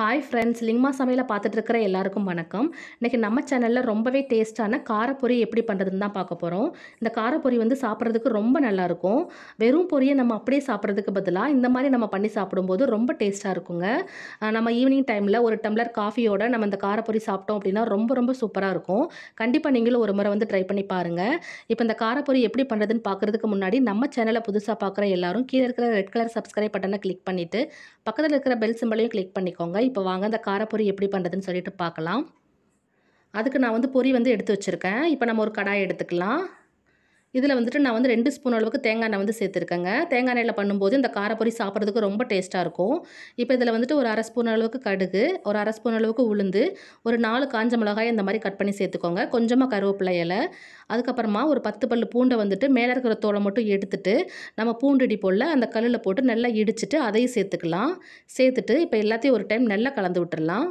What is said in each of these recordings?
hi friends லிங்மா சமையலை பார்த்துட்டு இருக்கிற எல்லாருக்கும் வணக்கம் இன்றைக்கி நம்ம சேனலில் ரொம்பவே டேஸ்ட்டான காரப்பொரி எப்படி பண்ணுறதுன்னு தான் பார்க்க போகிறோம் இந்த காரப்பொரி வந்து சாப்பிட்றதுக்கு ரொம்ப நல்லாயிருக்கும் வெறும் பொரியை நம்ம அப்படியே சாப்பிட்றதுக்கு பதிலாக இந்த மாதிரி நம்ம பண்ணி சாப்பிடும்போது ரொம்ப டேஸ்ட்டாக இருக்குங்க அஹ் நம்ம ஈவினிங் டைமில் ஒரு டம்ளர் காஃபியோட நம்ம இந்த காரப்பொரி சாப்பிட்டோம் அப்படின்னா ரொம்ப ரொம்ப சூப்பராக இருக்கும் கண்டிப்பாக நீங்களும் ஒரு முறை வந்து ட்ரை பண்ணி பாருங்கள் இப்போ இந்த காரப்பொரி எப்படி பண்ணுறதுன்னு பார்க்குறதுக்கு முன்னாடி நம்ம சேனலை புதுசாக பார்க்குற எல்லாரும் கீழே இருக்கிற ரெட் கலர் சப்ஸ்கிரைப் பட்டனை கிளிக் பண்ணிவிட்டு பக்கத்தில் இருக்கிற பெல் சிம்பளையும் கிளிக் பண்ணிக்கோங்க இப்போ வாங்க இந்த காரப்பொரி எப்படி பண்ணுறதுன்னு சொல்லிட்டு பார்க்கலாம் அதுக்கு நான் வந்து பொரி வந்து எடுத்து வச்சுருக்கேன் இப்போ நம்ம ஒரு கடாய் எடுத்துக்கலாம் இதில் வந்துட்டு நான் வந்து ரெண்டு ஸ்பூன் அளவுக்கு தேங்காய் எண்ணெய் வந்து சேர்த்துருக்கேங்க தேங்காய் எண்ணெயில் பண்ணும்போது இந்த காரப்பொரி சாப்பிட்றதுக்கு ரொம்ப டேஸ்ட்டாக இருக்கும் இப்போ இதில் வந்துட்டு ஒரு அரை ஸ்பூன் அளவுக்கு கடுகு ஒரு அரை ஸ்பூன் அளவுக்கு உளுந்து ஒரு நாலு காஞ்ச மிளகாய் இந்த மாதிரி கட் பண்ணி சேர்த்துக்கோங்க கொஞ்சமாக கருவேப்பிலை இலை அதுக்கப்புறமா ஒரு பத்து பல்லு பூண்டை வந்துட்டு மேலே இருக்கிற தோலை மட்டும் எடுத்துட்டு நம்ம பூண்டடி போல் அந்த கல்லில் போட்டு நல்லா இடிச்சிட்டு அதையும் சேர்த்துக்கலாம் சேர்த்துட்டு இப்போ எல்லாத்தையும் ஒரு டைம் நல்லா கலந்து விட்டுறலாம்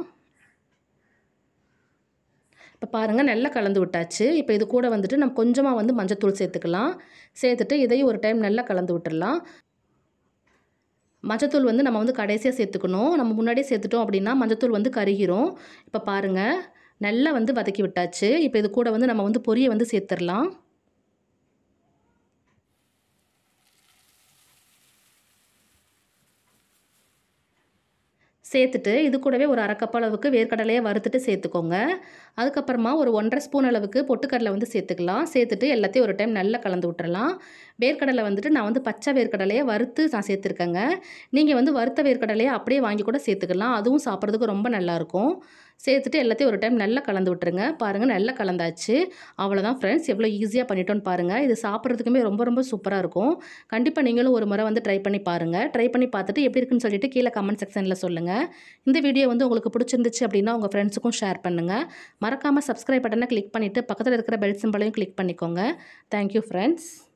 இப்போ பாருங்கள் நல்லா கலந்து விட்டாச்சு இப்போ இது கூட வந்துட்டு நம்ம கொஞ்சமாக வந்து மஞ்சத்தூள் சேர்த்துக்கலாம் சேர்த்துட்டு இதையும் ஒரு டைம் நல்லா கலந்து விட்டுடலாம் மஞ்சத்தூள் வந்து நம்ம வந்து கடைசியாக சேர்த்துக்கணும் நம்ம முன்னாடியே சேர்த்துட்டோம் அப்படின்னா மஞ்சத்தூள் வந்து கருகிரும் இப்போ பாருங்கள் நல்லா வந்து வதக்கி விட்டாச்சு இப்போ இது கூட வந்து நம்ம வந்து பொரியை வந்து சேர்த்துடலாம் சேர்த்துட்டு இது கூடவே ஒரு அரை கப் அளவுக்கு வேர்க்கடலையை வறுத்துட்டு சேர்த்துக்கோங்க அதுக்கப்புறமா ஒரு ஒன்றரை ஸ்பூன் அளவுக்கு பொட்டுக்கடலை வந்து சேர்த்துக்கலாம் சேர்த்துட்டு எல்லாத்தையும் ஒரு டைம் நல்லா கலந்து விட்டுறலாம் வேர்க்கடலை வந்துட்டு நான் வந்து பச்சை வேர்க்கடலையை வறுத்து நான் சேர்த்துருக்கேங்க நீங்கள் வந்து வறுத்த வேர்க்கடலையை அப்படியே வாங்கி கூட சேர்த்துக்கலாம் அதுவும் சாப்பிட்றதுக்கு ரொம்ப நல்லாயிருக்கும் சேர்த்துட்டு எல்லாத்தையும் ஒரு டைம் நல்லா கலந்து விட்டுருங்க பாருங்கள் நல்லா கலந்தாச்சு அவ்வளோதான் ஃப்ரெண்ட்ஸ் எவ்வளோ ஈஸியாக பண்ணிட்டோன்னு பாருங்கள் இது சாப்பிட்றதுக்குமே ரொம்ப ரொம்ப சூப்பராக இருக்கும் கண்டிப்பாக நீங்களும் ஒரு முறை வந்து ட்ரை பண்ணி பாருங்கள் ட்ரை பண்ணி பார்த்துட்டு எப்படி இருக்குன்னு சொல்லிட்டு கீழே கமெண்ட் செக்ஷனில் சொல்லுங்கள் இந்த வீடியோ வந்து உங்களுக்கு பிடிச்சிருந்துச்சு அப்படின்னா உங்கள் ஃப்ரெண்ட்ஸுக்கும் ஷேர் பண்ணுங்கள் மறக்காமல் சப்ஸ்கிரைப் பட்டனை கிளிக் பண்ணிவிட்டு பக்கத்தில் இருக்கிற பெல் சிம்பளையும் கிளிக் பண்ணிக்கோங்க தேங்க்யூ ஃப்ரெண்ட்ஸ்